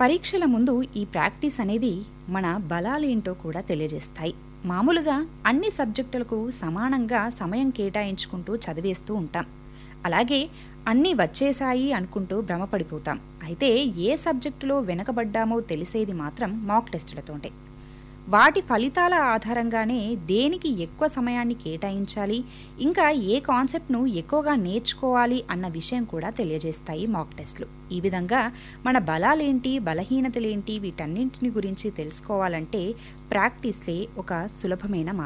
పరీక్షల ముందు ఈ ప్రాక్టీస్ అనేది మన బలాలేంటో కూడా తెలియజేస్తాయి మామూలుగా అన్ని సబ్జెక్టులకు సమానంగా సమయం కేటాయించుకుంటూ చదివేస్తూ ఉంటాం అలాగే అన్నీ వచ్చేసాయి అనుకుంటూ భ్రమపడిపోతాం అయితే ఏ సబ్జెక్టులో వెనకబడ్డామో తెలిసేది మాత్రం మాక్ టెస్టులతోటే వాటి ఫలితాల ఆధారంగానే దేనికి ఎక్కువ సమయాన్ని కేటాయించాలి ఇంకా ఏ కాన్సెప్ట్ను ఎక్కువగా నేర్చుకోవాలి అన్న విషయం కూడా తెలియజేస్తాయి మాక్ టెస్ట్లు ఈ విధంగా మన బలాలేంటి బలహీనతలేంటి వీటన్నింటిని గురించి తెలుసుకోవాలంటే ప్రాక్టీస్లే ఒక సులభమైన